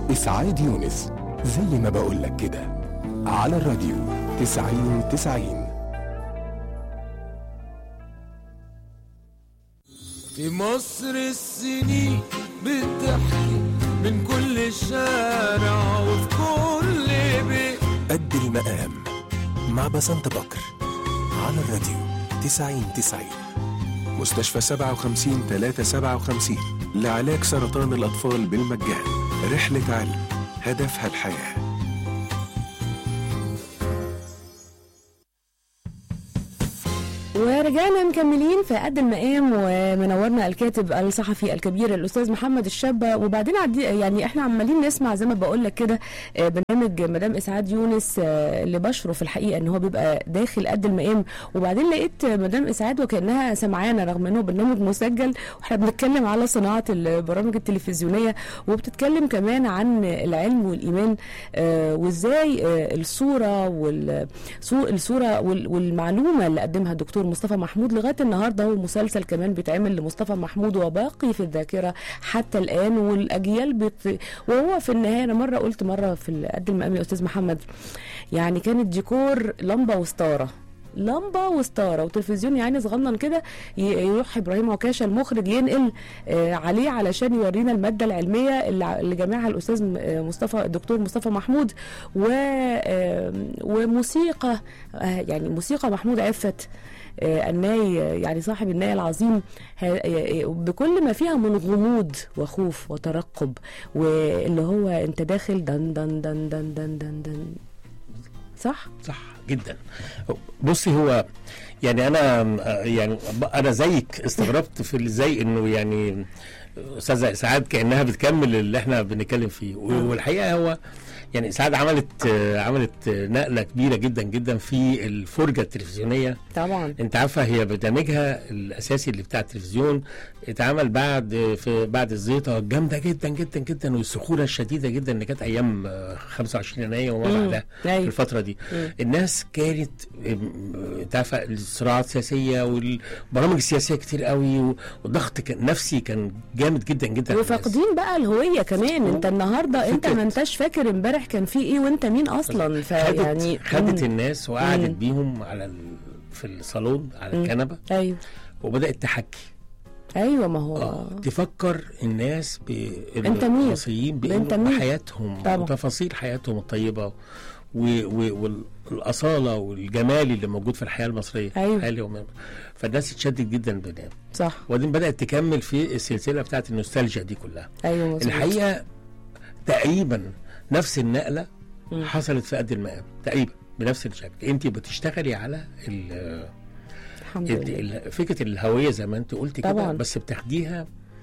إسعاد يونس زي ما بقولك كده على الراديو تسعين تسعين في مصر السنين بتحكي من كل شارع وفي كل بيت قد المقام مع بسنت بكر على الراديو تسعين تسعين مستشفى سبعة وخمسين تلاتة سبعة وخمسين لعلاج سرطان الأطفال بالمجان رحلة علم هدفها الحياه ورجعنا مكملين في قد المقام ومنورنا الكاتب الصحفي الكبير الاستاذ محمد الشابه وبعدين عدي يعني احنا عمالين نسمع زي ما بقول لك كده آه، برنامج مدام اسعاد يونس آه، اللي بشره في الحقيقه ان هو بيبقى داخل قد المقام وبعدين لقيت مدام اسعاد وكانها سمعانه رغم انه برنامج مسجل واحنا بنتكلم على صناعه البرامج التلفزيونيه وبتتكلم كمان عن العلم والايمان آه، وازاي آه، الصوره والصوره والمعلومه اللي قدمها الدكتور مصطفى محمود لغايه النهارده هو مسلسل كمان بيتعمل لمصطفى محمود وباقي في الذاكره حتى الان والاجيال بت... وهو في النهايه انا مره قلت مره في قد المقام يا استاذ محمد يعني كانت ديكور لمبه وستاره لمبه وستاره وتلفزيون يعني صغنن كده ي- يروح ابراهيم عكاشه المخرج ينقل آه، عليه علشان يورينا الماده العلميه اللي ع- اللي جامعها الاستاذ م- آه، مصطفى الدكتور مصطفى محمود و آه، وموسيقى آه، يعني موسيقى محمود عفت آه، الناي يعني صاحب الناي العظيم ه- آه، بكل ما فيها من غموض وخوف وترقب واللي هو انت داخل دن دن دن دن دن دن, دن. صح؟ صح جدا بصي هو يعني انا آه، يعني انا زيك استغربت في ازاي انه يعني استاذه اسعاد كانها بتكمل اللي احنا بنتكلم فيه والحقيقه هو يعني اسعاد عملت آه، عملت آه، نقله كبيره جدا جدا في الفرجه التلفزيونيه طبعا انت عارفه هي برنامجها الاساسي اللي بتاع التلفزيون اتعمل بعد في بعد الزيطه الجامده جدا جدا جدا والسخونه الشديده جدا اللي كانت ايام آه، 25 يناير وما مم. بعدها في أيوة. الفتره دي مم. الناس كانت ام، انت عارفه الصراعات السياسيه والبرامج السياسيه كتير قوي و- والضغط كان نفسي كان جامد جدا جدا على الناس. وفاقدين بقى الهويه كمان انت النهارده انت فكرة. ما انتش فاكر امبارح كان في ايه وانت مين اصلا فيعني خدت خدت مم. الناس وقعدت مم. بيهم على ال... في الصالون على مم. الكنبه ايوه وبدات تحكي ايوه ما هو اه تفكر الناس ب أنت مين؟ المصريين بإنه أنت مين؟ بحياتهم طبعا. وتفاصيل حياتهم الطيبه و... و... والاصاله والجمال اللي موجود في الحياه المصريه أيوة. الحياة اليومية. فالناس اتشدت جدا بالبرنامج صح وبعدين بدات تكمل في السلسله بتاعت النوستالجيا دي كلها ايوه مظبوط الحقيقه تقريبا نفس النقله مم. حصلت في قد المقام تقريبا بنفس الشكل انت بتشتغلي على ال الحمد ال- لله ال- فكره الهويه زي ما انت قلت كده طبعاً. بس بتاخديها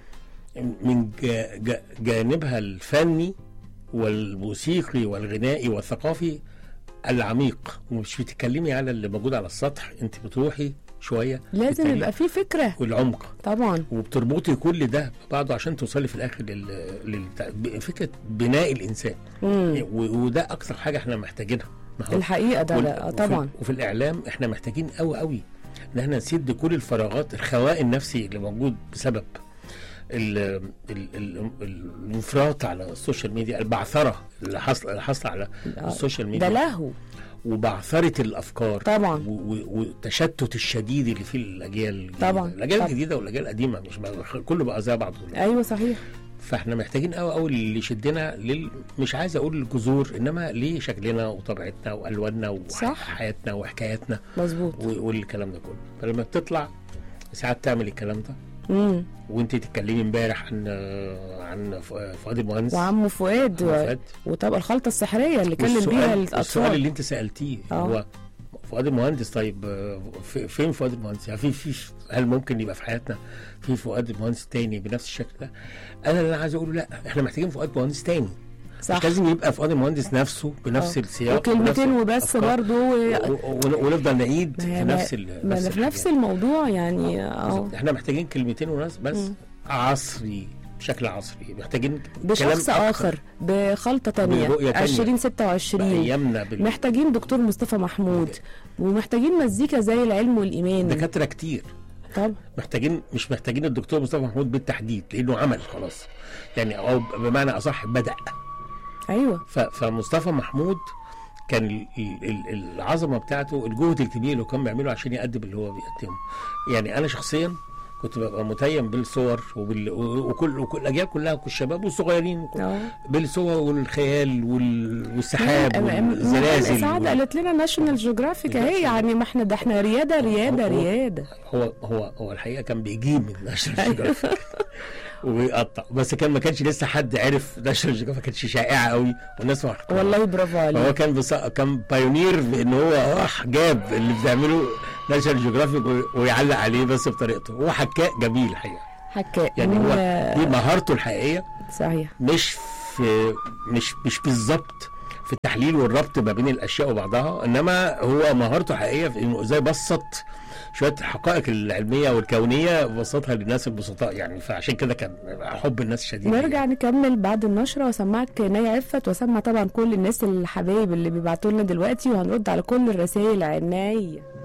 من جا- جا- جانبها الفني والموسيقي والغنائي والثقافي العميق ومش بتتكلمي على اللي موجود على السطح انت بتروحي شويه لازم بالتاريخ يبقى في فكره والعمق طبعا وبتربطي كل ده ببعضه عشان توصلي في الاخر لل... لل... فكره بناء الانسان مم. و... وده اكتر حاجه احنا محتاجينها النهاردة. الحقيقه ده وال- لا آه، وفي- طبعا وفي الاعلام احنا محتاجين قوي قوي ان احنا نسد كل الفراغات الخواء النفسي اللي موجود بسبب ال ال ال الانفراط على السوشيال ميديا البعثره اللي حصل اللي حصل على آه، السوشيال ده ميديا لهو وبعثره الافكار طبعا. و- و- والتشتت الشديد اللي فيه الاجيال الجديده طبعا. الاجيال طبعا. الجديده والاجيال القديمه مش بقى- كله بقى زي بعضه دلوقتي. ايوه صحيح فاحنا محتاجين قوي قوي اللي يشدنا لل مش عايز اقول الجذور انما لشكلنا وطبيعتنا والواننا صح. وحياتنا وحكاياتنا مظبوط و- والكلام ده كله فلما بتطلع ساعات تعمل الكلام ده امم وانت تتكلمي امبارح عن عن ف- فؤاد المهندس وعم فؤاد و... فؤاد. وطبعا الخلطه السحريه اللي كلم والسؤال- بيها السؤال الاطفال اللي انت سالتيه آه. هو فؤاد المهندس طيب آه، في- فين فؤاد المهندس؟ يعني في في هل ممكن يبقى في حياتنا في فؤاد المهندس تاني بنفس الشكل ده؟ انا اللي انا عايز اقوله لا احنا محتاجين فؤاد مهندس تاني صح مش لازم يبقى فؤاد المهندس نفسه بنفس آه. السياق وكلمتين ونفس وبس الأفكار. برضو و- و- ونفضل نعيد ما في هي- نفس ما- ال- ما نفس في نفس الحاجات. الموضوع يعني اه بالظبط. احنا محتاجين كلمتين وناس بس مم. عصري بشكل عصري محتاجين بشخص كلام أكتر. اخر بخلطه تانية برؤية تانية. 2026 بايامنا بال... محتاجين دكتور مصطفى محمود ومحتاجين مزيكا زي العلم والايمان دكاتره كتير طب محتاجين مش محتاجين الدكتور مصطفى محمود بالتحديد لانه عمل خلاص يعني او بمعنى اصح بدا ايوه ف- فمصطفى محمود كان ال- ال- ال- العظمه بتاعته الجهد الكبير اللي هو كان بيعمله عشان يقدم اللي هو بيقدمه يعني انا شخصيا كنت ببقى متيم بالصور وبال... وكل وكل الاجيال كلها والشباب والصغيرين وكل- اه بالصور والخيال وال... والسحاب م- م- مدام والزلازل اسعاد وال... قالت لنا ناشونال جيوغرافيك اهي يعني ما احنا ده احنا رياده رياده هو- رياده هو هو هو الحقيقه كان بيجيب من ناشونال جيوغرافيك وبيقطع بس كان ما كانش لسه حد عرف ناشونال جيوغرافيك ما كانتش شائعه قوي والناس ما والله برافو فهو عليك كان بص... كان بايونير بان هو راح جاب اللي بتعمله ناشونال جيوغرافيك وي- ويعلق عليه بس بطريقته هو حكاء جميل الحقيقه حكاء يعني هو و- دي مهارته الحقيقيه صحيح مش في مش مش بالظبط في التحليل والربط ما بين الاشياء وبعضها انما هو مهارته حقيقيه في انه ازاي بسط شويه الحقائق العلميه والكونيه بسطها للناس البسطاء يعني فعشان كده كان حب الناس شديد نرجع نكمل بعد النشرة واسمعك ناي عفت واسمع طبعا كل الناس الحبايب اللي بيبعتوا لنا دلوقتي وهنرد على كل الرسائل عناية